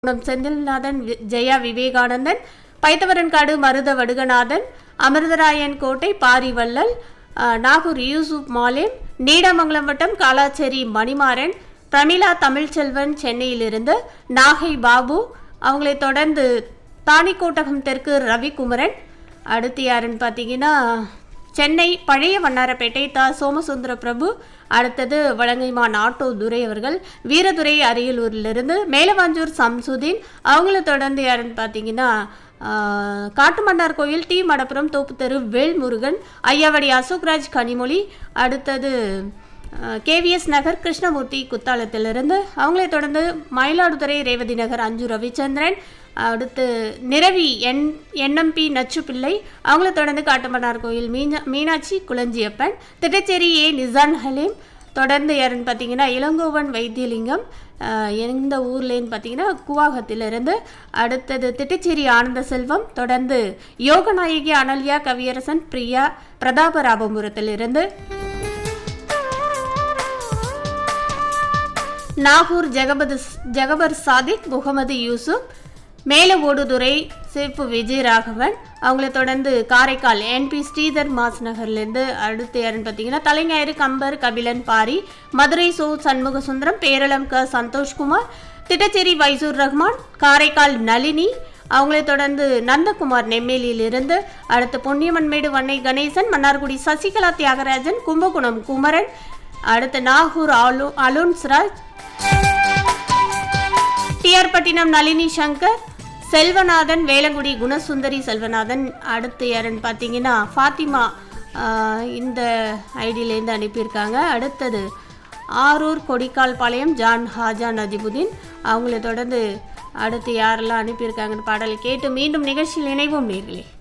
குணம் செந்தில்நாதன் வி- ஜெயா விவேகானந்தன் பைத்தவரன்காடு மருத வடுகநாதன் அமிர்தராயன் கோட்டை பாரிவள்ளல் ஆ, நாகூர் யூசுப் மாலேம் நீடமங்கலம் வட்டம் காலாச்சேரி மணிமாறன் பிரமிளா தமிழ்ச்செல்வன் சென்னையிலிருந்து நாகை பாபு அவங்களை தொடர்ந்து தாணிக்கோட்டகம் தெற்கு ரவிக்குமரன் அடுத்து யாருன்னு பார்த்தீங்கன்னா சென்னை பழைய வண்ணாரப்பேட்டை த சோமசுந்தர பிரபு அடுத்தது வலங்கைமான் ஆட்டோ துரை அவர்கள் வீரதுரை அரியலூரிலிருந்து மேலவாஞ்சூர் சம்சுதீன் அவங்கள தொடர்ந்து யாருன்னு பார்த்தீங்கன்னா ஆஹ், காட்டுமன்னார் கோயில் டி மடப்புரம் தோப்புத்தெரு வேல்முருகன் ஐயாவடி அசோக்ராஜ் கனிமொழி அடுத்தது கேவிஎஸ் நகர் கிருஷ்ணமூர்த்தி குத்தாலத்திலிருந்து அவங்களை தொடர்ந்து மயிலாடுதுறை ரேவதி நகர் அஞ்சு ரவிச்சந்திரன் அடுத்து நிரவி என் என்எம்பி நச்சுப்பிள்ளை அவங்கள தொடர்ந்து காட்டுமன்னார் கோயில் மீனா மீனாட்சி குளஞ்சியப்பன் திட்டச்சேரி ஏ நிசான் ஹலீம் தொடர்ந்து யாருன்னு பார்த்தீங்கன்னா இளங்கோவன் வைத்தியலிங்கம் ஆஹ், எந்த ஊர்லேன்னு பார்த்தீங்கன்னா குவாகத்திலிருந்து அடுத்தது திட்டச்சேரி ஆனந்த செல்வம் தொடர்ந்து யோகநாயகி அனல்யா கவியரசன் பிரியா பிரதாபராபபுரத்திலிருந்து நாகூர் ஜெகபது ஜெகபர் சாதிக் முகமது யூசுப் மேல ஓடுதுறை சிப்பு விஜயராகவன் அவங்கள தொடர்ந்து காரைக்கால் என்பி ஸ்ரீதர் மாஸ் நகர்லேருந்து அடுத்து யாருன்னு பார்த்தீங்கன்னா தலைஞாயிறு கம்பர் கபிலன் பாரி மதுரை சோ சண்முக சுந்தரம் பேரளம் க சந்தோஷ்குமார் திட்டச்சேரி வைசூர் ரஹ்மான் காரைக்கால் நளினி அவங்களை தொடர்ந்து நந்தகுமார் நெம்மேலியிலிருந்து அடுத்து பொன்னியம்மன்மேடு வன்னை கணேசன் மன்னார்குடி சசிகலா தியாகராஜன் கும்பகோணம் குமரன் அடுத்து நாகூர் அலு அலுன்ஸ்ராஜ் டிஆர் பட்டினம் நளினி சங்கர் செல்வநாதன் வேலங்குடி குணசுந்தரி செல்வநாதன் அடுத்து யாருன்னு பார்த்தீங்கன்னா ஃபாத்திமா ஆஹ், இந்த ஐடியிலேருந்து அனுப்பியிருக்காங்க அடுத்தது ஆரூர் கொடிக்கால் பாளையம் ஜான் ஹாஜா நஜிபுதீன் அவங்கள தொடர்ந்து அடுத்து யாரெல்லாம் அனுப்பியிருக்காங்கன்னு பாடல் கேட்டு மீண்டும் நிகழ்ச்சியில் இணைவோம் நேர்களே